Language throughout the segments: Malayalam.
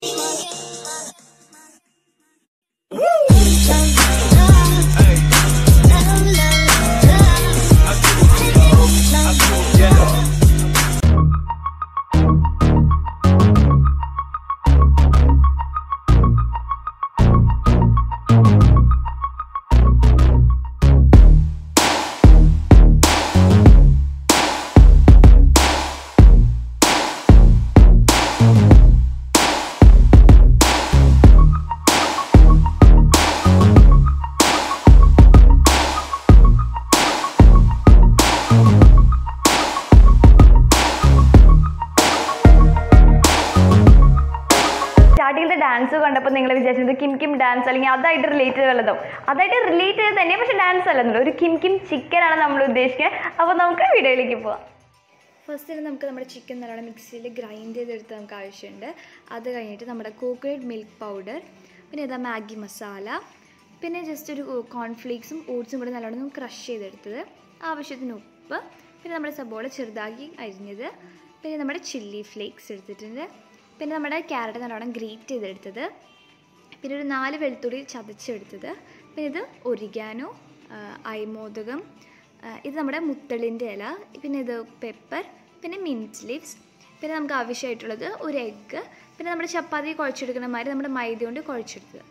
സ്റ്റാർട്ടിങ്ങിലത്തെ ഡാൻസ് കണ്ടപ്പോൾ നിങ്ങൾ വിചാരിച്ചത് കിം കിം ഡാൻസ് അല്ലെങ്കിൽ അതായിട്ട് റിലേറ്റ് ചെയ്തുള്ളതോ അതായിട്ട് റിലേറ്റ് ചെയ്ത് തന്നെ പക്ഷെ ഡാൻസ് അല്ലെന്നുള്ളൂ ഒരു കിം കിം ചിക്കൻ ആണ് നമ്മൾ ഉദ്ദേശിക്കുന്നത് അപ്പോൾ നമുക്ക് വീഡിയോയിലേക്ക് പോവാം ഫസ്റ്റ് തന്നെ നമുക്ക് നമ്മുടെ ചിക്കൻ നല്ലോണം മിക്സിയിൽ ഗ്രൈൻഡ് ചെയ്തെടുത്ത് നമുക്ക് ആവശ്യമുണ്ട് അത് കഴിഞ്ഞിട്ട് നമ്മുടെ കോക്കനട്ട് മിൽക്ക് പൗഡർ പിന്നെ ഇതാ മാഗി മസാല പിന്നെ ജസ്റ്റ് ഒരു കോൺഫ്ലേക്സും ഓട്സും കൂടി നല്ലോണം ക്രഷ് ചെയ്തെടുത്തത് ആവശ്യത്തിന് ഉപ്പ് പിന്നെ നമ്മുടെ സബോള ചെറുതാക്കി അരിഞ്ഞത് പിന്നെ നമ്മുടെ ചില്ലി ഫ്ലേക്സ് എടുത്തിട്ടുണ്ട് പിന്നെ നമ്മുടെ ക്യാരറ്റ് നല്ലോണം ഗ്രേറ്റ് ചെയ്തെടുത്തത് പിന്നെ ഒരു നാല് വെളുത്തുള്ളി ചതച്ചെടുത്തത് പിന്നെ ഇത് ഒരിഗാനോ അയമോദകം ആ, ഇത് നമ്മുടെ മുത്തളിൻ്റെ ഇല പിന്നെ ഇത് പെപ്പർ പിന്നെ മിൻറ്റ് ലീവ്സ് പിന്നെ നമുക്ക് ആവശ്യമായിട്ടുള്ളത് ഒരു എഗ്ഗ് പിന്നെ നമ്മുടെ ചപ്പാത്തി കുഴച്ചെടുക്കുന്ന മാതിരി നമ്മുടെ മൈദ കൊണ്ട് കുഴച്ചെടുത്തത്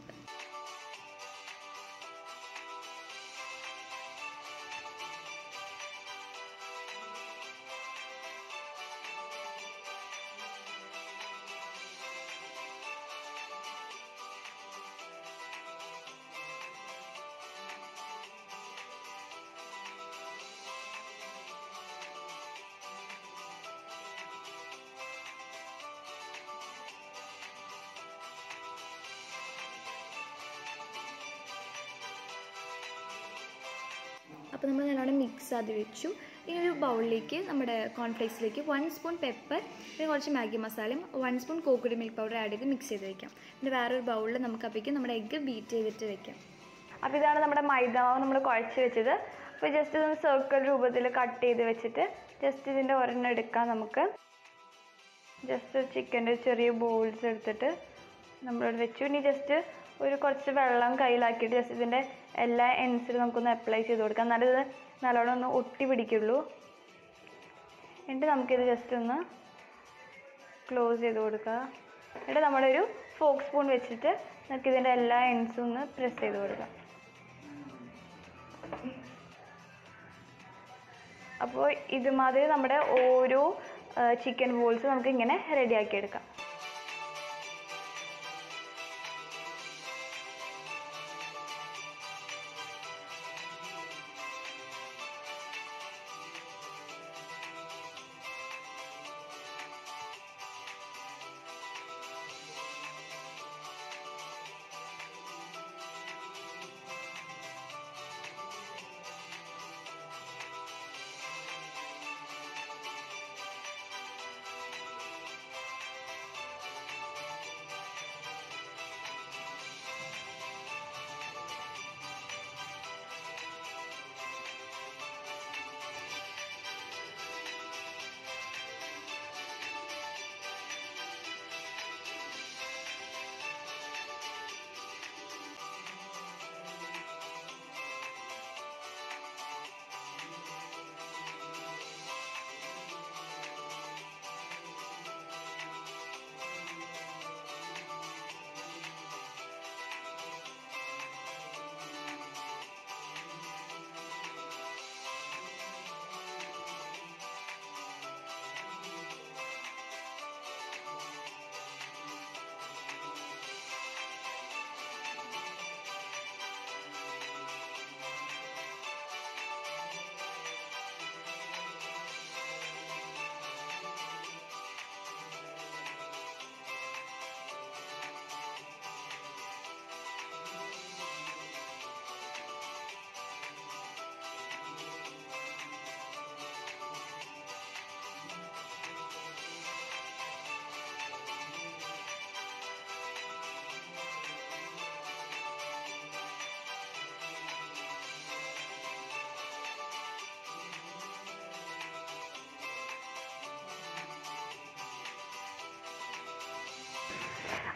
അപ്പോൾ നമ്മൾ നല്ലോണം മിക്സ് ആദ്യം വെച്ചു ഇനി ഒരു ബൗളിലേക്ക് നമ്മുടെ കോൺഫ്ലേക്സിലേക്ക് വൺ സ്പൂൺ പെപ്പർ പിന്നെ കുറച്ച് മാഗി മസാലയും വൺ സ്പൂൺ കോക്കോടി മിൽക്ക് പൗഡർ ആഡ് ചെയ്ത് മിക്സ് ചെയ്ത് വെക്കാം പിന്നെ വേറൊരു ബൗളിൽ നമുക്ക് അപ്പോഴേക്കും നമ്മുടെ എഗ്ഗ് ബീറ്റ് ചെയ്തിട്ട് വെക്കാം അപ്പോൾ ഇതാണ് നമ്മുടെ മൈദാമാവ് നമ്മൾ കുഴച്ച് വെച്ചത് അപ്പോൾ ജസ്റ്റ് ഇതൊന്ന് സർക്കിൾ രൂപത്തിൽ കട്ട് ചെയ്ത് വെച്ചിട്ട് ജസ്റ്റ് ഇതിൻ്റെ ഒരെണ്ണം എടുക്കാം നമുക്ക് ജസ്റ്റ് ചിക്കൻ്റെ ചെറിയ ബോൾസ് എടുത്തിട്ട് നമ്മളോട് വെച്ചു ഇനി ജസ്റ്റ് ഒരു കുറച്ച് വെള്ളം കയ്യിലാക്കിയിട്ട് ജസ്റ്റ് ഇതിൻ്റെ എല്ലാ എൻസിലും നമുക്കൊന്ന് അപ്ലൈ ചെയ്ത് കൊടുക്കാം എന്നാലും ഇത് നല്ലോണം ഒന്ന് ഒട്ടി പിടിക്കുള്ളൂ എന്നിട്ട് നമുക്കിത് ജസ്റ്റ് ഒന്ന് ക്ലോസ് ചെയ്ത് കൊടുക്കുക എന്നിട്ട് നമ്മുടെ ഒരു ഫോക്ക് സ്പൂൺ വെച്ചിട്ട് നമുക്ക് ഇതിൻ്റെ എല്ലാ എൻസും ഒന്ന് പ്രസ് ചെയ്ത് കൊടുക്കാം അപ്പോൾ ഇതുമാതിരി നമ്മുടെ ഓരോ ചിക്കൻ ബോൾസ് നമുക്ക് ഇങ്ങനെ റെഡിയാക്കി എടുക്കാം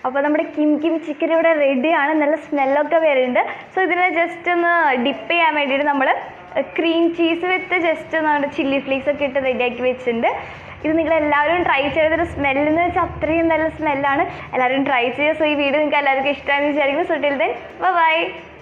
അപ്പോൾ നമ്മുടെ കിം കിം ചിക്കൻ ഇവിടെ റെഡിയാണ് നല്ല സ്മെല്ലൊക്കെ വരുന്നുണ്ട് സോ ഇതിനെ ജസ്റ്റ് ഒന്ന് ഡിപ്പ് ചെയ്യാൻ വേണ്ടിയിട്ട് നമ്മൾ ക്രീം ചീസ് വിത്ത് ജസ്റ്റ് നമ്മുടെ ചില്ലി ഫ്ലേക്സ് ഒക്കെ ഇട്ട് റെഡിയാക്കി വെച്ചിട്ടുണ്ട് ഇത് നിങ്ങൾ എല്ലാവരും ട്രൈ ചെയ്തൊരു സ്മെല്ലെന്ന് വെച്ചാൽ അത്രയും നല്ല സ്മെല്ലാണ് എല്ലാവരും ട്രൈ ചെയ്യുക സോ ഈ വീഡിയോ നിങ്ങൾക്ക് എല്ലാവർക്കും ഇഷ്ടമാണെന്ന് വിചാരിക്കുന്നു സോ ടിൽ ദെൻ ബൈ